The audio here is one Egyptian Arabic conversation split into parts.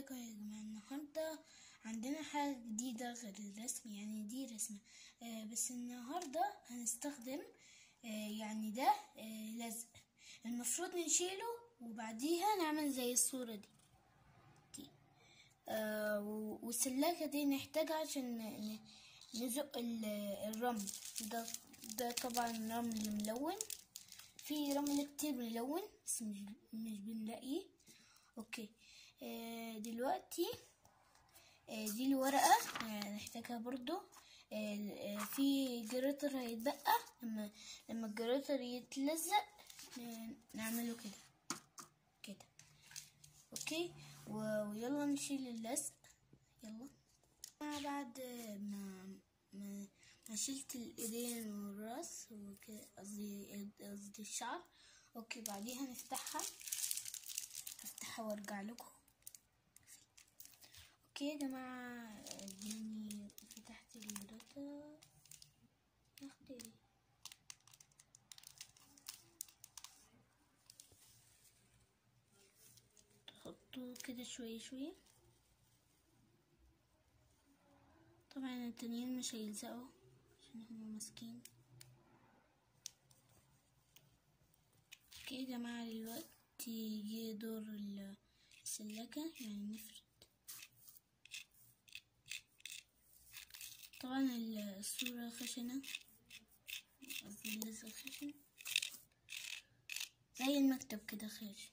ازيكم يا جماعة النهاردة عندنا حاجة جديدة غير الرسم يعني دي رسمة آه بس النهاردة هنستخدم آه يعني ده آه لزق المفروض نشيله وبعديها نعمل زي الصورة دي دي آه و- والسلاكة دي نحتاجها عشان ن- نزق ال- الرمل ده ده طبعا رمل ملون في رمل كتير ملون بس مش مش بنلاقيه اوكي آه دلوقتي آه دي الورقة آه نحتاجها برضو آه آه في جريتر هيتبقى لما لما الجريتر يتلزق آه نعمله كده كده اوكي و- ويلا نشيل اللزق يلا مع بعد ما ما ما شلت الايدين والراس وكده قصدي قصدي الشعر اوكي بعديها نفتحها هفتحها وارجع لكم اوكي يا جماعة اديني فتحت الداتا يا اختي تحطوه كده شوية شوية طبعا التانيين مش هيلزقوا عشان هما ماسكين اوكي يا جماعة دلوقتي جه دور ال- السلاكة يعني نفرد طبعا ال- الصورة خشنة قصدي اللزق خشن زي المكتب كده خشن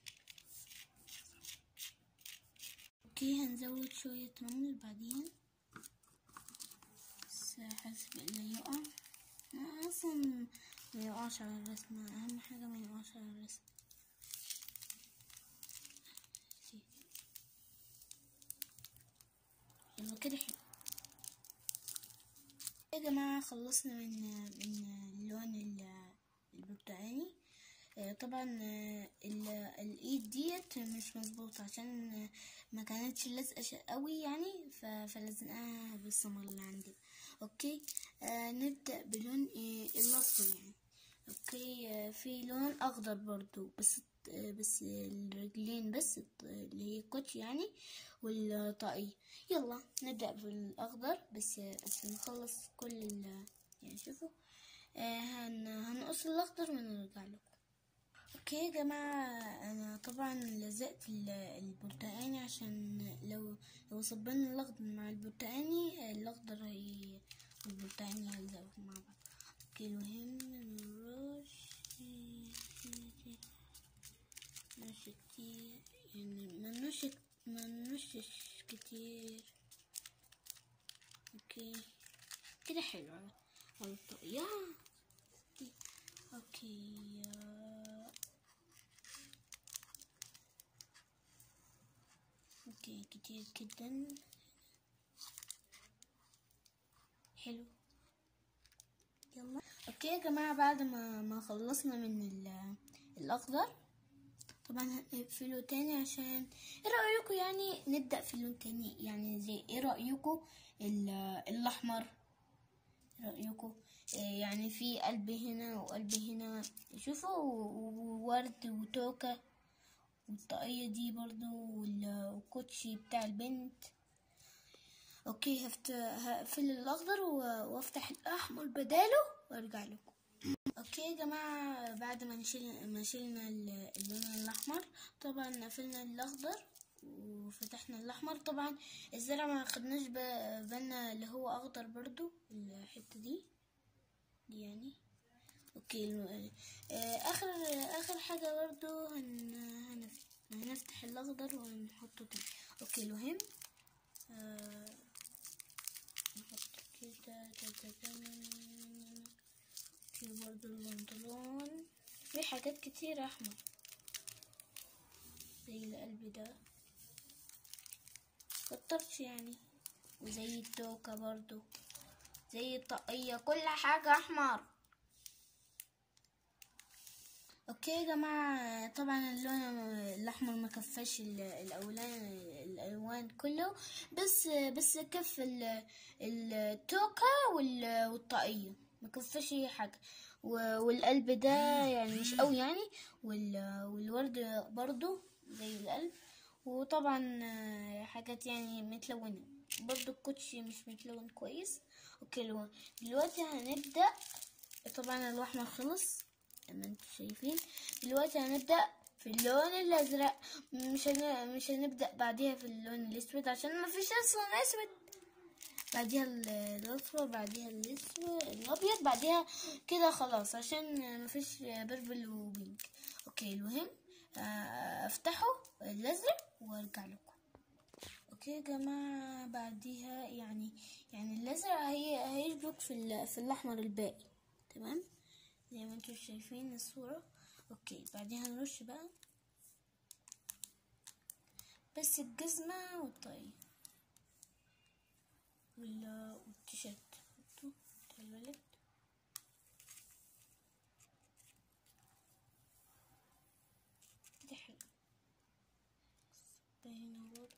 اوكي هنزود شوية رمل بعدين بس حسب اللي يقع أنا اصلا ما يقعش على الرسمة اهم حاجة ما يقعش على الرسمة يلا كده حلو يا جماعة خلصنا من من اللون ال- البرتقاني آه، طبعا آه، ال- الايد ديت مش مظبوطة عشان آه، ما كانتش لازقة ش- قوي يعني ف- فلزقناها بالصمغ اللي عندنا اوكي آه نبدأ بلون آه، الاصفر يعني اوكي آه، في لون اخضر برضو بس آه، بس الرجلين بس الط- اللي هي الكوتش يعني والطاقية يلا نبدأ بالاخضر بس بس نخلص كل ال يعني شوفوا آه، هن هنقص الاخضر ونرجع لكم اوكي يا جماعة انا طبعا لزقت ال- البرتقاني عشان لو لو صبنا الاخضر مع البرتقاني الاخضر هي والبرتقاني هيلزقوا مع بعض اوكي المهم نرش نرش كتير يعني ما نرش ما نرشش كتير اوكي كده حلو على على الطريقة اوكي آه. اوكي كتير جدا حلو يلا اوكي يا جماعة بعد ما ما خلصنا من ال- الاخضر طبعا هنقفله تاني عشان ايه رأيكم يعني نبدأ في لون تاني يعني زي ايه رأيكم ال- الاحمر ايه رأيكم إيه يعني في قلب هنا وقلب هنا شوفوا و- وورد وتوكة والطاقية دي برضو وال- والكوتشي بتاع البنت اوكي هفت... هقفل الاخضر و- وافتح الاحمر بداله وارجع لكم اوكي يا جماعة بعد ما نشيل ما شيلنا ال- اللون الاحمر طبعا قفلنا الاخضر وفتحنا الاحمر طبعا الزرع ما خدناش ب- بالنا اللي هو اخضر برضو الحتة دي دي يعني اوكي الم- آه، اخر اخر حاجة برضو هن... هنف... هنفتح الاخضر ونحطه تاني اوكي المهم آه، نحط كده كده كده في برضو البنطلون في حاجات كتير احمر زي القلب ده كترش يعني وزي التوكة برضو زي الطاقية كل حاجة احمر اوكي يا جماعة طبعا اللون الاحمر ما كفاش ال- الاولان الالوان كله بس بس كف ال- التوكة وال- والطاقية ما كفاش اي حاجة و- والقلب ده يعني مش قوي يعني وال- والورد برضو زي القلب وطبعا آه، حاجات يعني متلونة برضو الكوتشي مش متلون كويس اوكي لون دلوقتي هنبدأ طبعا الأحمر خلص زي ما انتم شايفين دلوقتي هنبدأ في اللون الأزرق مش هن... مش هنبدأ بعديها في اللون الأسود عشان ما فيش أصلا أسود بعديها ال- الأصفر بعديها الأسود الأبيض بعديها كده خلاص عشان ما فيش بيربل وبينك اوكي المهم آه، افتحه الأزرق وارجع لكم اوكي يا جماعة بعديها يعني يعني الازرق هي هيشبك في ال- في الاحمر الباقي تمام زي ما انتم شايفين الصورة اوكي بعديها نرش بقى بس الجزمة والطاقية وال- والتيشيرت حطوه بتاع الولد كده حلو هنا برضه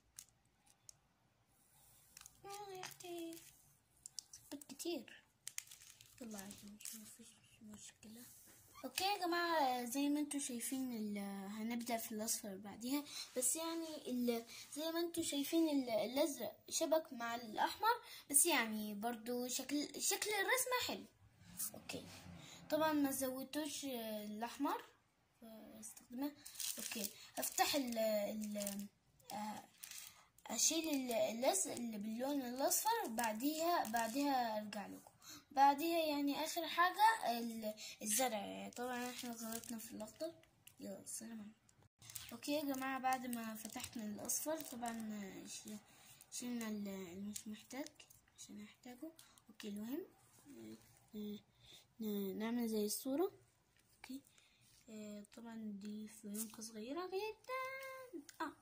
اه يا اختي صبت كتير يلا عادي مش مفيش مشكلة اوكي يا جماعة زي ما انتوا شايفين ال- هنبدأ في الاصفر بعديها بس يعني ال- زي ما انتوا شايفين ال- الازرق شبك مع الاحمر بس يعني برضو شكل شكل الرسمة حلو اوكي طبعا ما زودتوش الاحمر استخدمه اوكي افتح ال ال آه، اشيل ال- اللزق اللي باللون الاصفر بعديها بعديها ارجع لكم بعديها يعني اخر حاجة ال- الزرع طبعا احنا غلطنا في الاخضر يلا سلام عليكم. اوكي يا جماعة بعد ما فتحنا الاصفر طبعا ش- شلنا ال- اللي مش محتاج عشان نحتاجه اوكي المهم ن- ن- نعمل زي الصورة اوكي آه، طبعا دي فيونكة صغيرة جدا اه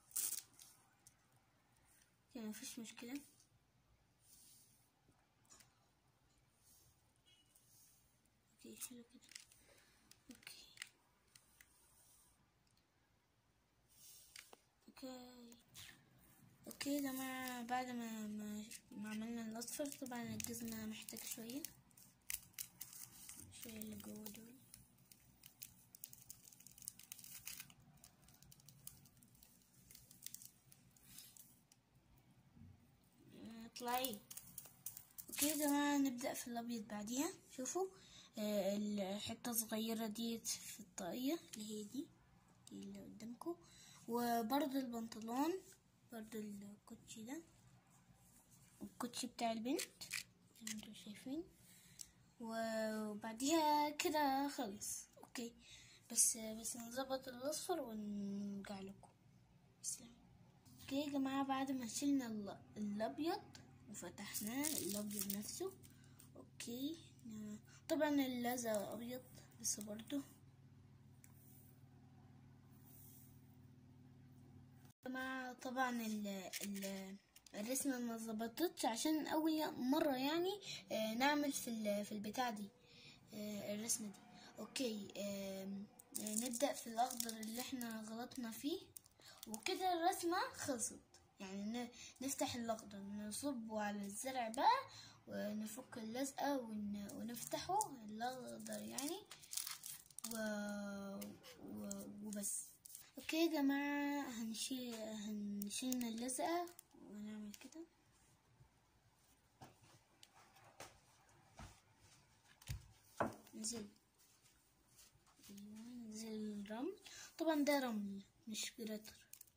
يعني مفيش مشكلة اوكي حلو كده اوكي اوكي اوكي يا جماعة بعد ما ما, ما عملنا الاصفر طبعا الجزمة محتاج شوية شوية اللي جوه دول اطلعي اوكي يا جماعة نبدأ في الابيض بعديها شوفوا آه الحتة الصغيرة ديت في الطاقية اللي هي دي دي اللي قدامكم وبرضو البنطلون برضو الكوتشي ده الكوتشي بتاع البنت زي ما انتم شايفين وبعديها كده خلص اوكي بس بس نظبط الاصفر ونرجع لكم سلام اوكي يا جماعة بعد ما شلنا ال- الابيض وفتحناه الابيض نفسه اوكي ن- طبعا الازرق ابيض بس برضو يا جماعة طبعا ال ال الرسمة ما ظبطتش عشان اول مرة يعني آه، نعمل في ال- في البتاع دي آه، الرسمة دي اوكي آم، آه، نبدأ في الاخضر اللي احنا غلطنا فيه وكده الرسمة خلصت يعني ن- نفتح الأخضر نصبه على الزرع بقى ونفك اللزقة ون... ونفتحه الأخضر يعني و... و... وبس اوكي يا جماعة هنشيل هنشيلنا اللزقة ونعمل كده نزل أيوة، نزل الرمل طبعا ده رمل مش جراتر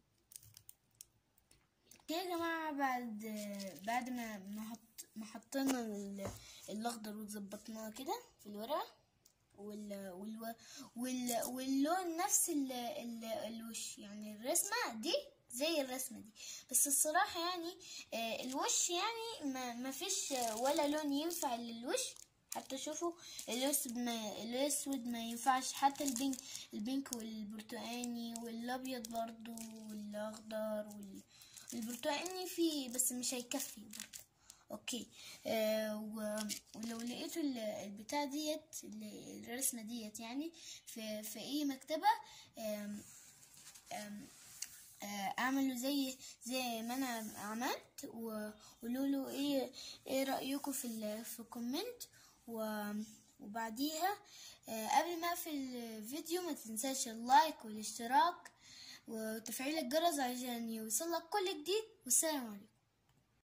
اوكي يا جماعة بعد بعد ما ما حط ما حطينا ال- الاخضر وظبطناه كده في الورقة وال وال وال واللون نفس ال ال الوش يعني الرسمة دي زي الرسمة دي بس الصراحة يعني آه، الوش يعني ما ما فيش ولا لون ينفع للوش حتى شوفوا الاسود ما الاسود ما ينفعش حتى البينك البينك والبرتقاني والابيض برضو والاخضر وال البرتقاني فيه بس مش هيكفي برضه اوكي آه و- ولو لقيتوا ال- البتاع ديت ال- الرسمة ديت يعني في في اي مكتبة آم آم آه، اعملوا زي زي ما انا عملت وقولوا له ايه ايه رايكم في ال- في الكومنت و وبعديها آه، قبل ما اقفل الفيديو ما تنساش اللايك والاشتراك وتفعيل الجرس عشان يوصلك كل جديد والسلام عليكم